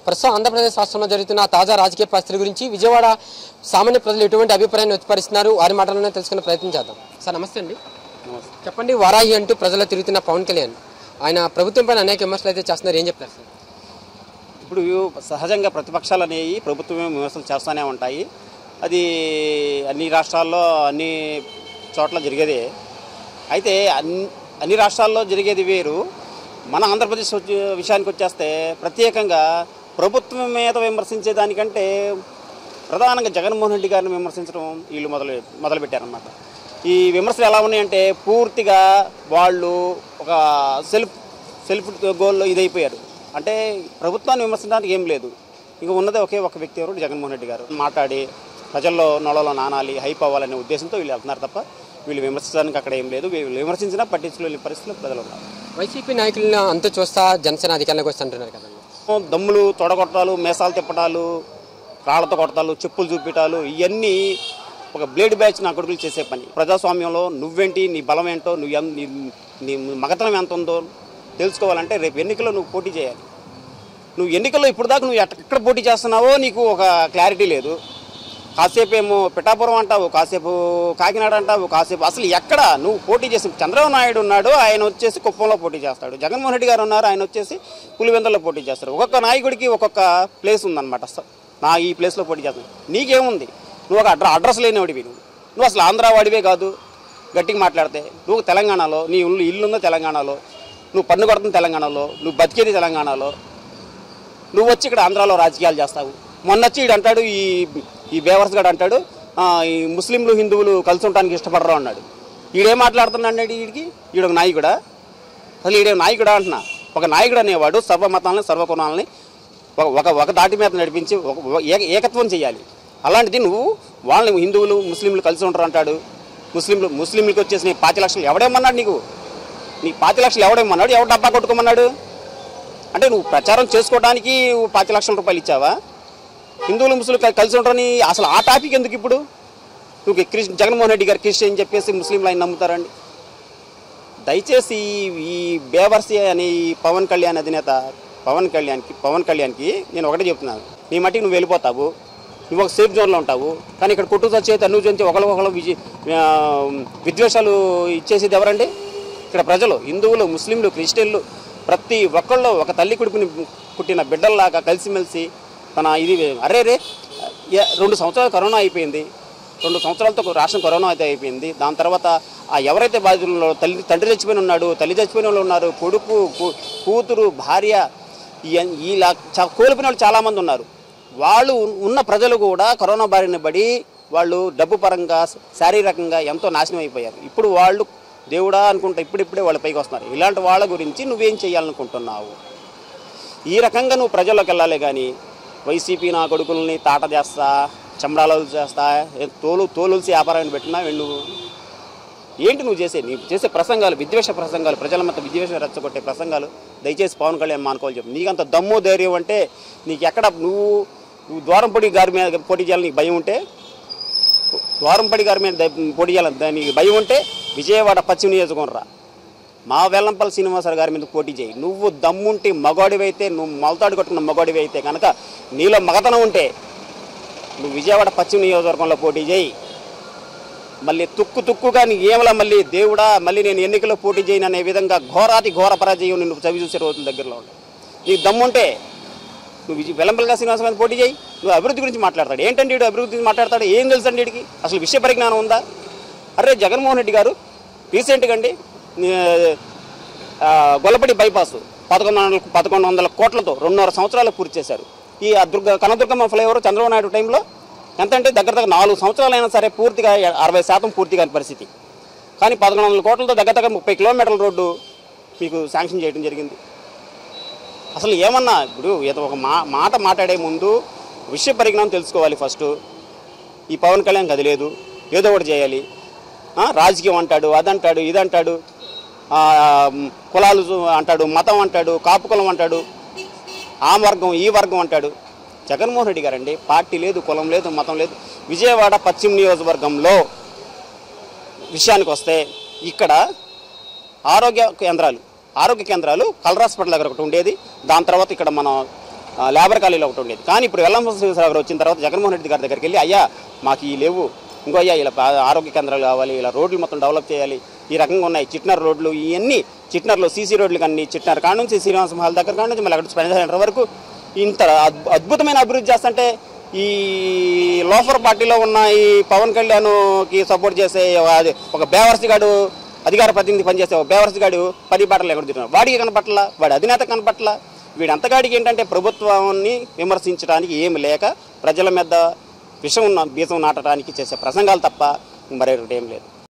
ప్రస్తుతం ఆంధ్రప్రదేశ్ రాష్ట్రంలో జరుగుతున్న తాజా రాజకీయ పరిస్థితుల గురించి విజయవాడ సామాన్య ప్రజలు ఎటువంటి అభిప్రాయాన్ని వ్యక్తపరుస్తున్నారు వారి మాటలోనే తెలుసుకునే ప్రయత్నం చేద్దాం సార్ నమస్తే అండి చెప్పండి వారాహి అంటూ ప్రజలు తిరుగుతున్న పవన్ కళ్యాణ్ ఆయన ప్రభుత్వం పైన అనేక విమర్శలు అయితే చేస్తున్నారు ఏం చెప్తారు సార్ ఇప్పుడు సహజంగా ప్రతిపక్షాలు అనేవి ప్రభుత్వమే విమర్శలు చేస్తూనే ఉంటాయి అది అన్ని రాష్ట్రాల్లో అన్ని చోట్ల జరిగేదే అయితే అన్ని అన్ని రాష్ట్రాల్లో జరిగేది వేరు మన ఆంధ్రప్రదేశ్ వచ్చి- విషయానికి వచ్చేస్తే ప్రత్యేకంగా ప్రభుత్వం మీద విమర్శించే దానికంటే ప్రధానంగా జగన్మోహన్ రెడ్డి గారిని విమర్శించడం వీళ్ళు మొదలు మొదలుపెట్టారనమాట ఈ విమర్శలు ఎలా ఉన్నాయంటే పూర్తిగా వాళ్ళు ఒక సెల్ఫ్ సెల్ఫ్ గోల్లో ఇదైపోయారు అంటే ప్రభుత్వాన్ని విమర్శించడానికి ఏం లేదు ఇంక ఉన్నదే ఒకే ఒక వ్యక్తి ఎవరు జగన్మోహన్ రెడ్డి గారు మాట్లాడి ప్రజల్లో నొలలో నానాలి హైప్ అవ్వాలనే ఉద్దేశంతో వీళ్ళు వెళ్తున్నారు తప్ప వీళ్ళు విమర్శించడానికి అక్కడ ఏం లేదు వీళ్ళు విమర్శించినా పట్టించుకోలేని పరిస్థితుల్లో ప్రజలు ఉన్నారు వైసీపీ నాయకులను అంతా చూస్తా జనసేన అధికారంలోకి వస్తుంటున్నారు కదండి దమ్ములు తొడగొట్టాలు మేసాలు తిప్పటాలు రాళ్లతో కొడతాలు చెప్పులు చూపించాలు ఇవన్నీ ఒక బ్లేడ్ బ్యాచ్ నా కొడుకులు చేసే పని ప్రజాస్వామ్యంలో నువ్వేంటి నీ బలం ఏంటో నువ్వు ఎన్- నీ నీ మగతనం ఎంత ఉందో తెలుసుకోవాలంటే రేపు ఎన్నికల్లో నువ్వు పోటీ చేయాలి నువ్వు ఎన్నికల్లో ఇప్పుడు దాకా నువ్వు ఎట్ట- ఎక్కడ పోటీ చేస్తున్నావో నీకు ఒక క్లారిటీ లేదు కాసేపు ఏమో పిఠాపురం అంటావు కాసేపు కాకినాడ అంటావు కాసేపు అసలు ఎక్కడ నువ్వు పోటీ చేసి చంద్రబాబు నాయుడు ఉన్నాడు ఆయన వచ్చేసి కుప్పంలో పోటీ చేస్తాడు జగన్మోహన్ రెడ్డి గారు ఉన్నారు ఆయన వచ్చేసి పులివెందులో పోటీ చేస్తారు ఒక్కొక్క నాయకుడికి ఒక్కొక్క ప్లేస్ ఉందన్నమాట స- నా ఈ ప్లేస్లో పోటీ చేస్తాను నీకేముంది నువ్వు ఒక అడ్ర అడ్రస్ లేనివాడివి నువ్వు నువ్వు అసలు ఆంధ్ర వాడివే కాదు గట్టిగా మాట్లాడితే నువ్వు తెలంగాణలో నీ ఇల్లు ఇల్లు ఉందో తెలంగాణలో నువ్వు పన్ను కడుతుంది తెలంగాణలో నువ్వు బతికేది తెలంగాణలో నువ్వు వచ్చి ఇక్కడ ఆంధ్రాలో రాజకీయాలు చేస్తావు మొన్న వచ్చి ఈడు అంటాడు ఈ ఈ బేవర్స్ గడు అంటాడు ఆ, ఈ ముస్లింలు హిందువులు కలిసి ఉండడానికి ఇష్టపడరు అన్నాడు ఈడేం మాట్లాడుతున్నాడు వీడికి ఈడు ఒక నాయకుడా అసలు ఈడే నాయకుడా అంటున్నా ఒక నాయకుడు అనేవాడు సర్వమతాలని సర్వకుణాలని ఒక ఒక ఒక దాటి మీద నడిపించి ఒక ఒక ఏక- ఏకత్వం చేయాలి అలాంటిది నువ్వు వాళ్ళని హిందువులు ముస్లింలు కలిసి ఉంటారు అంటాడు ముస్లింలు ముస్లింలకు వచ్చేసి నీ పాతి లక్షలు ఎవడేమన్నాడు నీకు నీ పాతి లక్షలు ఎవడేమన్నాడు ఎవడు డబ్బా కొట్టుకోమన్నాడు అంటే నువ్వు ప్రచారం చేసుకోవడానికి నువ్వు పాతి లక్షల రూపాయలు ఇచ్చావా హిందువులు ముస్లింలు కల్- కలిసి ఉంటారని అసలు ఆ టాపిక్ ఎందుకు ఇప్పుడు నువ్వు క్రిస్ జగన్మోహన్ రెడ్డి గారు క్రిస్టియన్ చెప్పేసి ముస్లింలు ఆయన నమ్ముతారండి దయచేసి ఈ- ఈ బేవర్సి అనే ఈ పవన్ కళ్యాణ్ అధినేత పవన్ కళ్యాణ్కి పవన్ కళ్యాణ్కి నేను ఒకటే చెప్తున్నాను నీ మట్టికి నువ్వు వెళ్ళిపోతావు నువ్వు ఒక సేఫ్ జోన్లో ఉంటావు కానీ ఇక్కడ కొట్టు చచ్చే తన్ను చంచి ఒకరికొకరు విజి ఆ, విద్వేషాలు ఇచ్చేసేది ఎవరండి ఇక్కడ ప్రజలు హిందువులు ముస్లింలు క్రిస్టియన్లు ప్రతి ఒక్కళ్ళు ఒక తల్లి కొడుకుని పుట్టిన బిడ్డల్లాగా కలిసిమెలిసి తన ఇది అరే రే ఏ- రెండు సంవత్సరాలు కరోనా అయిపోయింది రెండు సంవత్సరాలతో రాష్ట్రం కరోనా అయితే అయిపోయింది దాని తర్వాత ఆ ఎవరైతే బాధితులు ఉన్నారో తల్లి తండ్రి చచ్చిపోయిన ఉన్నాడు తల్లి చచ్చిపోయిన వాళ్ళు ఉన్నారు కొడుకు కూ- కూతురు భార్య ఈ- ఇలా చ- కోల్పోయిన వాళ్ళు చాలామంది ఉన్నారు వాళ్ళు ఉన్- ఉన్న ప్రజలు కూడా కరోనా బారిన పడి వాళ్ళు డబ్బు పరంగా శారీరకంగా ఎంతో నాశనం అయిపోయారు ఇప్పుడు వాళ్ళు దేవుడా అనుకుంటా ఇప్పుడిప్పుడే వాళ్ళ పైకి వస్తున్నారు ఇలాంటి వాళ్ళ గురించి నువ్వేం చేయాలనుకుంటున్నావు ఈ రకంగా నువ్వు ప్రజల్లోకి వెళ్ళాలి కానీ వైసీపీ నా కొడుకుల్ని తాట చేస్తా చమడాలు చేస్తా ఏ తోలు తోలుల్సి వ్యాపారాన్ని పెట్టినా నువ్వు ఏంటి నువ్వు చేసే నువ్వు చేసే ప్రసంగాలు విద్వేష ప్రసంగాలు ప్రజల మధ్య విద్వేషం రెచ్చగొట్టే ప్రసంగాలు దయచేసి పవన్ కళ్యాణ్ మానుకోవాలి చెప్పు నీకంత దమ్ము ధైర్యం అంటే నీకు ఎక్కడ నువ్వు నువ్వు ద్వారంపొడి గారి మీద పోటీ చేయాలని నీకు భయం ఉంటే ద్వారంపడి గారి మీద ద- పోటీ చేయాలని దానికి భయం ఉంటే విజయవాడ పశ్చిమ నియోజకవర్గం రా మా వెల్లంపల్లి శ్రీనివాసరావు గారి మీద పోటీ చేయి నువ్వు దమ్ముంటే మగాడివైతే నువ్వు మొలతాడు కట్టుకున్న మగాడివి అయితే కనుక నీలో మగతనం ఉంటే నువ్వు విజయవాడ పశ్చిమ నియోజకవర్గంలో పోటీ చేయి మళ్ళీ తుక్కు తుక్కుగా నీకు ఏమలా మళ్ళీ దేవుడా మళ్ళీ నేను ఎన్నికల్లో పోటీ చేయను అనే విధంగా ఘోరాతి ఘోర పరాజయం నిన్ను చవి చూసే రోజుల దగ్గరలో ఉంటాయి నీకు దమ్ముంటే నువ్వు విజయ వెల్లంపల్లిగా శ్రీనివాసరావు మీద పోటీ చేయి నువ్వు అభివృద్ధి గురించి మాట్లాడతాడు ఏంటండి వీడు అభివృద్ధి గురించి మాట్లాడతాడు ఏం తెలుసు అండి వీడికి అసలు విషయ పరిజ్ఞానం ఉందా అరే జగన్మోహన్ రెడ్డి గారు రీసెంట్గా అండి ఆ, గొల్లపడి బైపాస్ పదకొండు వందల పదకొండు వందల కోట్లతో రెండున్నర సంవత్సరాలు పూర్తి చేశారు ఈ ఆ దుర్గ కనదుర్గమ్మ ఫ్లైఓవర్ చంద్రబాబు నాయుడు టైంలో ఎంత అంటే దగ్గర దగ్గర నాలుగు సంవత్సరాలు అయినా సరే పూర్తిగా అరవై శాతం పూర్తి కాని పరిస్థితి కానీ పదకొండు వందల కోట్లతో దగ్గర దగ్గర ముప్పై కిలోమీటర్ల రోడ్డు మీకు శాంక్షన్ చేయడం జరిగింది అసలు ఏమన్నా ఇప్పుడు ఏదో ఒక మా మాట మాట్లాడే ముందు విషయ పరిజ్ఞానం తెలుసుకోవాలి ఫస్ట్ ఈ పవన్ కళ్యాణ్ అది లేదు ఏదో ఒకటి చేయాలి ఆ, రాజకీయం అంటాడు అదంటాడు ఇదంటాడు ఆ, మ్, కులాలు చూ- అంటాడు మతం అంటాడు కాపు కులం అంటాడు ఆ వర్గం ఈ వర్గం అంటాడు జగన్మోహన్ రెడ్డి గారండి పార్టీ లేదు కులం లేదు మతం లేదు విజయవాడ పశ్చిమ నియోజకవర్గంలో విషయానికి వస్తే ఇక్కడ ఆరోగ్య కేంద్రాలు ఆరోగ్య కేంద్రాలు కలర్ హాస్పిటల్ దగ్గర ఒకటి ఉండేది దాని తర్వాత ఇక్కడ మన ఆ, లేబర్ కాలేజీలో ఒకటి ఉండేది కానీ ఇప్పుడు వెల్లం గారు వచ్చిన తర్వాత జగన్మోహన్ రెడ్డి గారి దగ్గరికి వెళ్ళి అయ్యా మాకు ఈ లేవు ఇంకో అయ్యా ఇలా పా- ఆరోగ్య కేంద్రాలు కావాలి ఇలా రోడ్లు మొత్తం డెవలప్ చేయాలి ఈ రకంగా ఉన్నాయి చిట్నర్ రోడ్లు ఇవన్నీ చిట్నర్లో సీసీ రోడ్లు కానీ చిట్నర్ కాడ నుంచి శ్రీనివాస మహల్ దగ్గర కాడ నుంచి మళ్ళీ అక్కడ స్పెండ్ సెంటర్ వరకు ఇంత అద్భు- అద్భుతమైన అభివృద్ధి చేస్తుంటే ఈ లోఫర్ పార్టీలో ఉన్న ఈ పవన్ కళ్యాణ్కి సపోర్ట్ చేసే అది ఒక బేవర్సి గాడు అధికార ప్రతినిధి పనిచేసే ఒక బేవర్సి గాడు పది బాటలు ఎక్కడ తిరుగుతున్నాడు వాడికి కనపట్ల వాడి అధినేత కనపట్ల వీడి అంతగాడికి ఏంటంటే ప్రభుత్వాన్ని విమర్శించడానికి ఏమి లేక ప్రజల మీద విషం ఉన్న బీజం నాటడానికి చేసే ప్రసంగాలు తప్ప మరొకటి ఏం లేదు